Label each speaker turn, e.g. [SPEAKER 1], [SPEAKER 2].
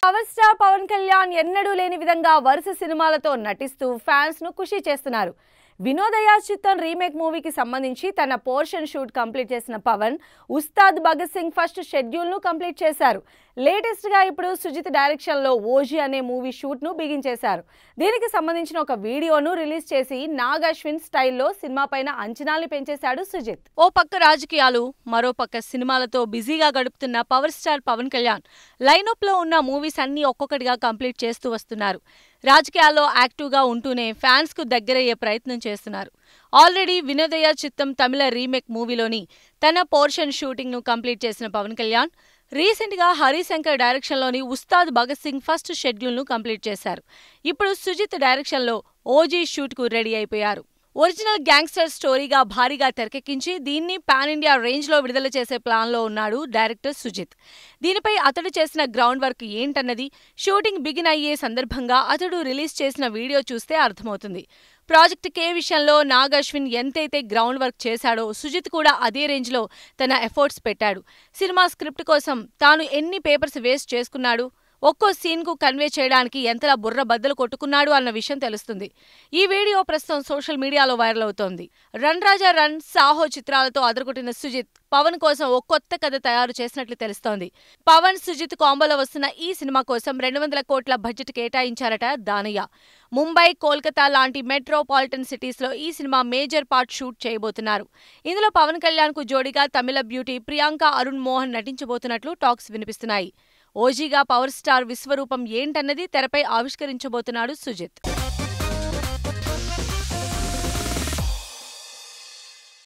[SPEAKER 1] power star Pawan Kalyan ఎన్నడూ లేని విధంగా వరుస సినిమాలతో నటిస్తూ ఫ్యాన్స్ ను ఖుషి చేస్తున్నారు వినోదయ చిత్తం రీమేక్ మూవీకి సంబంధించి తన పోర్షన్ షూట్ కంప్లీట్ చేసిన పవన్ ఉస్తాద్ భగత్ సింగ్ ఫస్ట్ షెడ్యూల్ ను కంప్లీట్ చేశారు లేటెస్ట్ గా ఇప్పుడు సుజిత్ డైరెక్షన్ లో ఓజీ అనే మూవీ షూట్ ను బిగించేశారు దీనికి సంబంధించిన ఒక వీడియోను రిలీజ్ చేసి నాగ్ అశ్విన్ స్టైల్లో సినిమా పైన అంచనాల్ని పెంచేశాడు సుజిత్ ఓ పక్క రాజకీయాలు మరో పక్క సినిమాలతో బిజీగా గడుపుతున్న power star Pawan Kalyan lineup లో ఉన్న మూవీస్ అన్ని ఒక్కొక్కటిగా కంప్లీట్ చేస్తూ వస్తున్నారు రాజకీయాల్లో యాక్టివ్గా ఉంటూనే ఫ్యాన్స్ కు దగ్గరయ్యే ప్రయత్నం చేస్తున్నారు ఆల్రెడీ వినోదయ చిత్తం తమిళ రీమేక్ మూవీలోని తన పోర్షన్ షూటింగ్ ను కంప్లీట్ చేసిన పవన్ కళ్యాణ్ రీసెంట్ గా హరిశంకర్ డైరెక్షన్ లోని ఉస్తాద్ భగత్ సింగ్ ఫస్ట్ షెడ్యూల్ ను కంప్లీట్ చేశారు ఇప్పుడు సుజిత్ డైరెక్షన్ లో ఓజీ షూట్ కు రెడీ అయిపోయారు ఒరిజినల్ గ్యాంగ్స్టర్ స్టోరీగా భారీగా తెరకెక్కించి దీన్ని పాన్ ఇండియా రేంజ్ లో విడుదల చేసే ప్లాన్ లో ఉన్నాడు డైరెక్టర్ సుజిత్ దీనిపై అతడు చేసిన గ్రౌండ్ వర్క్ ఏంటన్నది షూటింగ్ బిగిన్ అయ్యే సందర్భంగా అతడు రిలీజ్ చేసిన వీడియో చూస్తే అర్థమవుతుంది ప్రాజెక్ట్ కే విషయంలో నాగ్ అశ్విన్ ఎంతైతే గ్రౌండ్ వర్క్ చేశాడో సుజిత్ కూడా అదే రేంజ్ లో తన ఎఫర్ట్స్ పెట్టాడు సినిమా స్క్రిప్ట్ కోసం తాను ఎన్ని పేపర్స్ వేస్ట్ చేసుకున్నాడు ఒక్కో సీన్ కు కన్వే చేయడానికి ఎంతలా బుర్ర బద్దలు కొట్టుకున్నాడు అన్న విషయం తెలుస్తుంది ఈ వీడియో ప్రస్తుతం సోషల్ మీడియాలో వైరల్ అవుతోంది రన్ రాజా రన్ సాహో చిత్రాలతో అదరగొట్టిన సుజిత్ పవన్ కోసం ఓ కొత్త కథ తయారు చేసినట్లు తెలుస్తోంది పవన్ సుజిత్ కాంబోలో వస్తున్న ఈ సినిమా కోసం రెండు వందల కోట్ల బడ్జెట్ కేటాయించారట దానయ్య ముంబై కోల్కతా లాంటి మెట్రోపాలిటన్ సిటీస్ లో ఈ సినిమా మేజర్ పార్ట్ షూట్ చేయబోతున్నారు ఇందులో పవన్ కళ్యాణ్ కు జోడీగా తమిళ బ్యూటీ ప్రియాంక అరుణ్ మోహన్ నటించబోతున్నట్లు టాక్స్ వినిపిస్తున్నాయి ఓజీగా పవర్ స్టార్ విశ్వరూపం ఏంటన్నది తెరపై ఆవిష్కరించబోతున్నాడు సుజిత్